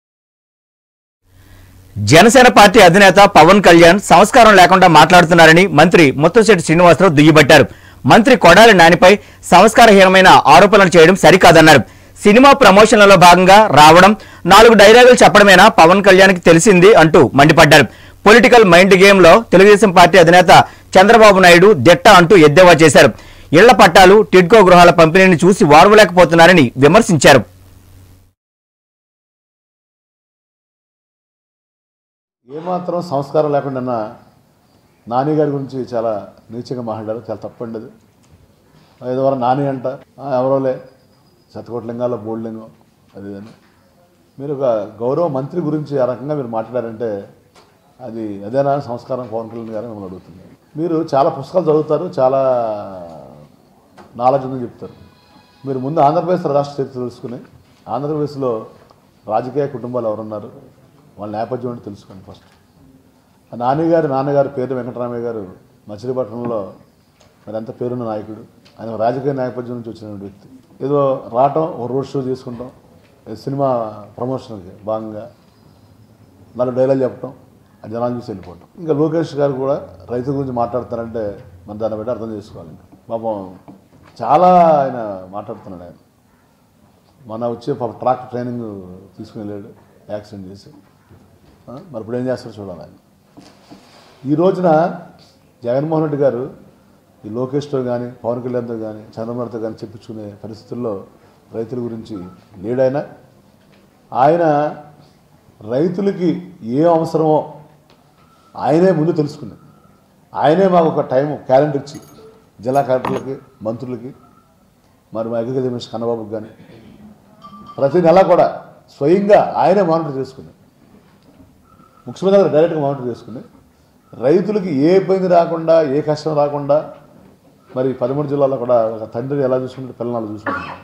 జనసేన పార్టీ అధినేత పవన్ కళ్యాణ్ సంస్కారం లేకుండా మాట్లాడుతున్నారని మంత్రి ముత్తంశెట్టి శ్రీనివాసరావు దుయ్యబట్టారు మంత్రి కొడాలి నానిపై సంస్కారహీనమైన ఆరోపణలు చేయడం సరికాదన్నారు సినిమా ప్రమోషన్లలో భాగంగా రావడం నాలుగు డైలాగులు చెప్పడమేనా పవన్ కళ్యాణ్కి తెలిసింది అంటూ మండిపడ్డారు పొలిటికల్ మైండ్ గేమ్ లో తెలుగుదేశం పార్టీ అధినేత చంద్రబాబు నాయుడు దిట్ట అంటూ ఎద్దేవా చేశారు ఇళ్ల పట్టాలు టిడ్కో గృహాల పంపిణీని చూసి వారవలేకపోతున్నారని విమర్శించారు ఏమాత్రం సంస్కారం లేకుండా నాని గారి గురించి చాలా నీచంగా మాట్లాడారు చాలా తప్పండి అది ఏదో వరకు నాని అంట ఆ, ఎవరోలే శతకోట్లింగాల్లో బోల్డింగం అది ఇది అని మీరు ఒక గౌరవ మంత్రి గురించి ఆ రకంగా మీరు మాట్లాడారంటే అది అదేనా సంస్కారం పవన్ కళ్యాణ్ గారు మిమ్మల్ని అడుగుతుంది మీరు చాలా పుస్తకాలు చదువుతారు చాలా నాలెడ్జ్ ఉందని చెప్తారు మీరు ముందు ఆంధ్రప్రదేశ్ రాష్ట్ర చరిత్ర తెలుసుకుని ఆంధ్రప్రదేశ్లో రాజకీయ కుటుంబాలు ఎవరున్నారు వాళ్ళ నేపథ్యం ఏంటో తెలుసుకోండి ఫస్ట్ ఆ నాన్నగారి నాన్నగారు పేరు వెంకటరామయ్య గారు మచిలీపట్నంలో మరి ఎంత పేరున్న నాయకుడు ఆయన రాజకీయ నేపథ్యం నుంచి వచ్చిన వ్యక్తి ఏదో రావటం ఒక రోడ్ షో చేసుకుంటాం ఏదో సినిమా ప్రమోషన్కి భాగంగా నాలుగు డైలాగ్ చెప్పటం ఆ జనాలు చూసి వెళ్ళిపోవటం ఇంకా లోకేష్ గారు కూడా రైతు గురించి మాట్లాడతారంటే మనం దాన్ని బట్టి అర్థం చేసుకోవాలి పాపం చాలా ఆయన మాట్లాడుతున్నాడు ఆయన మన వచ్చే పాప ట్రాక్టర్ ట్రైనింగ్ తీసుకుని వెళ్ళాడు యాక్సిడెంట్ చేసి ఆ, మరి ఇప్పుడు ఏం చేస్తారో చూడాలి ఆయన ఈ రోజున జగన్మోహన్ రెడ్డి గారు ఈ లోకేష్తో కానీ పవన్ కళ్యాణ్తో కానీ చంద్రబాబుతో కానీ చెప్పించుకునే పరిస్థితుల్లో రైతుల గురించి లేడైనా ఆయన రైతులకి ఏ అవసరమో ఆయనే ముందు తెలుసుకున్నాడు ఆయనే మాకు ఒక టైం క్యాలెండర్ ఇచ్చి జిల్లా కలెక్టర్లకి మంత్రులకి మరి మా అగ్రికల్చర్ మినిస్టర్ కన్నబాబుకి కానీ ప్రతి నెల కూడా స్వయంగా ఆయనే మానిటర్ చేసుకుని ముఖ్యమంత్రి గారు డైరెక్ట్గా మానిటర్ చేసుకుని రైతులకి ఏ ఇబ్బంది రాకుండా ఏ కష్టం రాకుండా మరి పదమూడు జిల్లాలో కూడా ఒక తండ్రి ఎలా చూసుకుంటే పిల్లలు చూసుకుంటున్నారు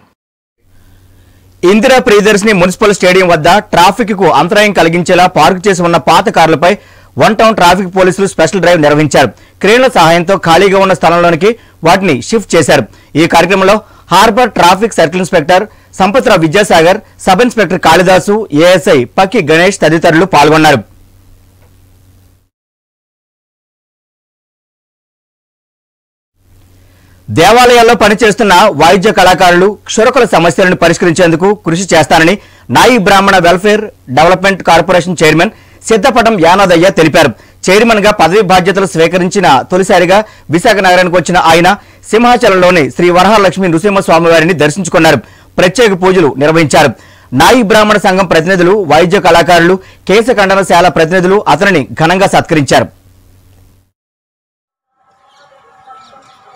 ఇందిరా ప్రియదర్శిని మున్సిపల్ స్టేడియం వద్ద ట్రాఫిక్ కు అంతరాయం కలిగించేలా పార్క్ చేసి ఉన్న పాత కార్లపై వన్ టౌన్ ట్రాఫిక్ పోలీసులు స్పెషల్ డ్రైవ్ నిర్వహించారు క్రేన్ల సహాయంతో ఖాళీగా ఉన్న స్థలంలోనికి వాటిని షిఫ్ట్ చేశారు ఈ కార్యక్రమంలో harbour traffic circle inspector Sampath Rao Vidyasagar sub inspector Kalidasu ASI Pakki Ganesh తదితరులు పాల్గొన్నారు దేవాలయాల్లో పనిచేస్తున్న వాయిద్య కళాకారులు క్షురకుల సమస్యలను పరిష్కరించేందుకు కృషి చేస్తానని Nayi Brahmana welfare development corporation chairman Siddhapatam Yanadaiah తెలిపారు చైర్మన్ గా పదవి బాధ్యతలు స్వీకరించిన తొలిసారిగా విశాఖ నగరానికి వచ్చిన ఆయన సింహాచలంలోని శ్రీ వరహాలక్ష్మి నృసింహస్వామి వారిని దర్శించుకున్నారు ప్రత్యేక పూజలు నిర్వహించారు నాయి బ్రాహ్మణ సంఘం ప్రతినిధులు వాయిద్య కళాకారులు కేశ ఖండనశాల ప్రతినిధులు అతనిని ఘనంగా సత్కరించారు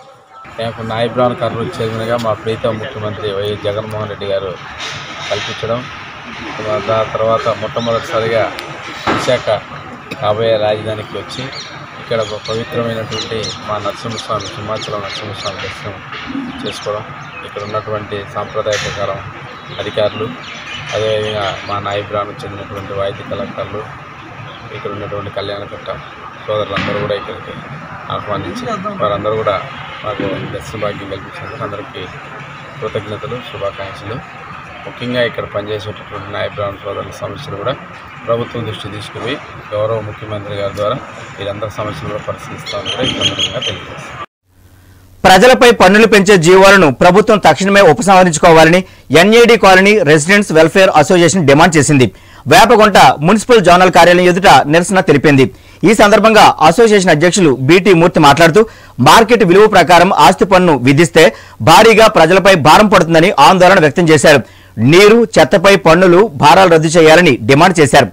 నాకు నాయబ్రాన్ కర్నూలు చైర్మన్గా మా ప్రీతం ముఖ్యమంత్రి వైఎస్ జగన్మోహన్ రెడ్డి గారు కల్పించడం దాని తర్వాత మొట్టమొదటిసారిగా విశాఖ కాబోయే రాజధానికి వచ్చి ఇక్కడ ఒక పవిత్రమైనటువంటి మా నరసింహస్వామి సింహాచలం నరసింహస్వామి దర్శనం చేసుకోవడం ఇక్కడ ఉన్నటువంటి సాంప్రదాయ ప్రకారం అధికారులు అదేవిధంగా మా నాయబ్రాన్కు చెందినటువంటి వాయిద్య కళాకారులు ఇక్కడ ఉన్నటువంటి కళ్యాణకట్ట సోదరులందరూ కూడా ఇక్కడికి ఆహ్వానించి వారందరూ కూడా మాకు దర్శన భాగ్యం కల్పించినందుకు అందరికీ కృతజ్ఞతలు శుభాకాంక్షలు ముఖ్యంగా ఇక్కడ పనిచేసేటటువంటి నాయబ్రాహ్మణ సోదరుల సమస్యలు కూడా ప్రభుత్వం దృష్టి తీసుకుపోయి గౌరవ ముఖ్యమంత్రి గారి ద్వారా వీరందరి సమస్యలు కూడా పరిశీలిస్తామని కూడా ఈ సందర్భంగా తెలియజేస్తాం ప్రజలపై పన్నులు పెంచే జీవోలను ప్రభుత్వం తక్షణమే ఉపసంహరించుకోవాలని NAD colony residents welfare association demand చేసింది వేపగుంట మున్సిపల్ జోనల్ కార్యాలయం ఎదుట నిరసన తెలిపింది ఈ సందర్భంగా అసోసియేషన్ అధ్యక్షులు బీటీ మూర్తి మాట్లాడుతూ మార్కెట్ విలువ ప్రకారం ఆస్తి పన్ను విధిస్తే భారీగా ప్రజలపై భారం పడుతుందని ఆందోళన వ్యక్తం చేశారు నీరు చెత్తపై పన్నులు భారాలు రద్దు చేయాలని డిమాండ్ చేశారు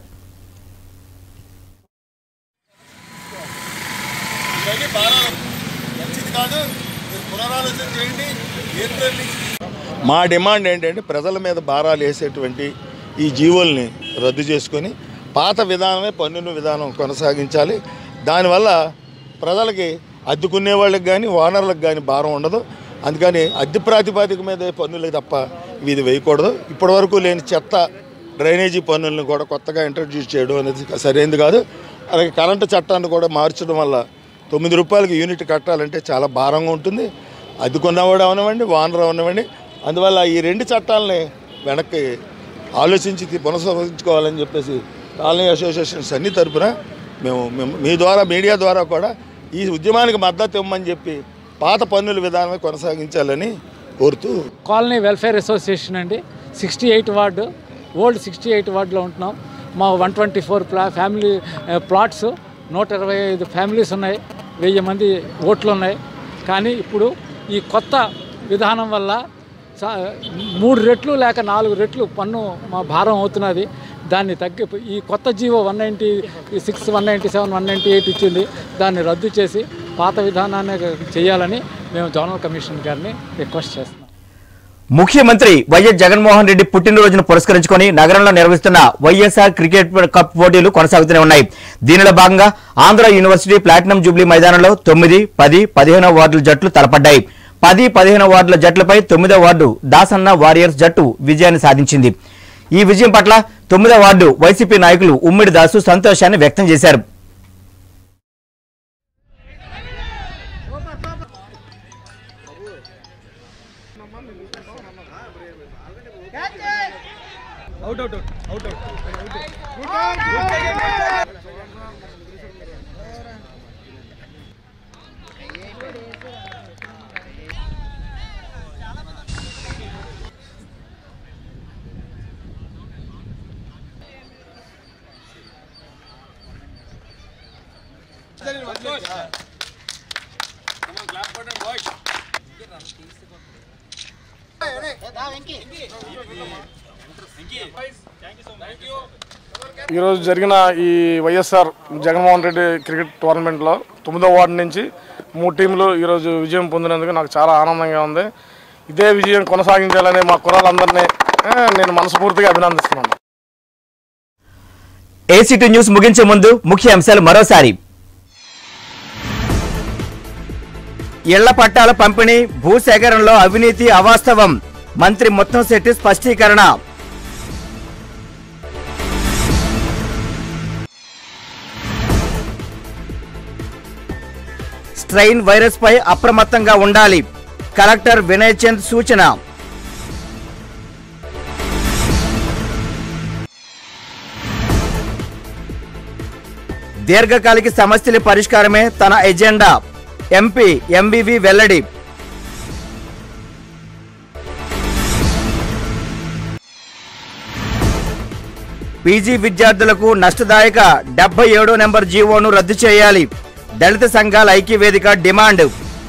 మా డిమాండ్ ఏంటంటే ప్రజల మీద భారాలు వేసేటువంటి ఈ జీవోల్ని రద్దు చేసుకొని పాత విధానమే పన్నుల విధానం కొనసాగించాలి దానివల్ల ప్రజలకి అద్దెకునే వాళ్ళకి కానీ ఓనర్లకు కానీ భారం ఉండదు అందుకని అద్దె ప్రాతిపాదిక మీద పన్నులకు తప్ప ఇది వేయకూడదు ఇప్పటివరకు లేని చెత్త డ్రైనేజీ పన్నులను కూడా కొత్తగా ఇంట్రడ్యూస్ చేయడం అనేది సరైనది కాదు అలాగే కరెంటు చట్టాన్ని కూడా మార్చడం వల్ల తొమ్మిది రూపాయలకి యూనిట్ కట్టాలంటే చాలా భారంగా ఉంటుంది అద్దెకున్నవాడు అవనివ్వండి ఓనర్ అవనివ్వండి అందువల్ల ఈ రెండు చట్టాలని వెనక్కి ఆలోచించి తీ- పునఃసంస్కరించుకోవాలని చెప్పేసి కాలనీ అసోసియేషన్స్ అన్ని తరపున మేము మేము మీ ద్వారా మీడియా ద్వారా కూడా ఈ ఉద్యమానికి మద్దతు ఇవ్వమని చెప్పి పాత పన్నుల విధానమే కొనసాగించాలని కోరుతూ కాలనీ వెల్ఫేర్ అసోసియేషన్ అండి sixty eight ward old sixty eight వార్డులో ఉంటున్నాం మా వన్ ట్వంటీ ఫోర్ ప్లా ఫ్యామిలీ ఆ, ప్లాట్స్ నూట ఇరవై ఐదు ఫ్యామిలీస్ ఉన్నాయి వెయ్యి మంది ఓట్లు ఉన్నాయి కానీ ఇప్పుడు ఈ కొత్త విధానం వల్ల చా- మూడు రెట్లు లేక నాలుగు రెట్లు పన్ను మా భారం అవుతున్నది దాన్ని తగ్గి ఈ కొత్త GO one ninety six one ninety seven one ninety eight ఇచ్చింది దాన్ని రద్దు చేసి పాత విధానాన్ని చేయాలని మేము జోనల్ కమిషన్ గారిని రిక్వెస్ట్ చేస్తున్నాం ముఖ్యమంత్రి వైఎస్ జగన్మోహన్ రెడ్డి పుట్టినరోజును పురస్కరించుకొని నగరంలో నిర్వహిస్తున్న వైఎస్ఆర్ క్రికెట్ కప్ పోటీలు కొనసాగుతూనే ఉన్నాయి దీనిలో భాగంగా ఆంధ్ర యూనివర్సిటీ ప్లాటినం జూబ్లీ మైదానంలో తొమ్మిది పది పదిహేనో వార్డుల జట్లు తలపడ్డాయి పది పదిహేనో వార్డుల జట్లపై తొమ్మిదో వార్డు దాసన్న వారియర్స్ జట్టు విజయాన్ని సాధించింది ఈ విజయం పట్ల తొమ్మిదో వార్డు వైసీపీ నాయకులు ఉమ్మిడి దాసు సంతోషాన్ని వ్యక్తం చేశారు ఈరోజు జరిగిన ఈ వైఎస్ఆర్ జగన్మోహన్ రెడ్డి క్రికెట్ టోర్నమెంట్లో తొమ్మిదో వార్డు నుంచి మూడు టీంలు ఈరోజు విజయం పొందినందుకు నాకు చాలా ఆనందంగా ఉంది ఇదే విజయం కొనసాగించాలని మా కుర్రాళ్ళందరినీ ఆ, నేను మనస్ఫూర్తిగా అభినందిస్తున్నాను ఏసీటీ న్యూస్ ముగించే ముందు ముఖ్య అంశాలు మరోసారి ఇళ్ల పట్టాల పంపిణీ భూసేకరణలో అవినీతి అవాస్తవం మంత్రి ముత్తంశెట్టి స్పష్టీకరణ స్ట్రెయిన్ వైరస్ పై అప్రమత్తంగా ఉండాలి కలెక్టర్ వినయ్ చంద్ సూచన దీర్ఘకాలిక సమస్యల పరిష్కారమే తన ఎజెండా ఎంపీ ఎంవివి వెల్లడి పీజీ విద్యార్థులకు నష్టదాయక డెబ్బై ఏడో నెంబర్ జీవోను రద్దు చేయాలి దళిత సంఘాల ఐక్యవేదిక డిమాండ్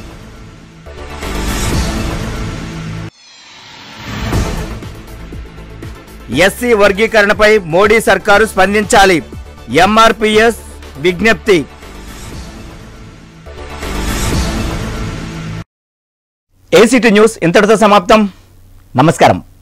ఎస్సీ వర్గీకరణపై మోడీ సర్కారు స్పందించాలి ఎంఆర్పిఎస్ విజ్ఞప్తి ఏసీటీ న్యూస్ ఇంతటితో సమాప్తం నమస్కారం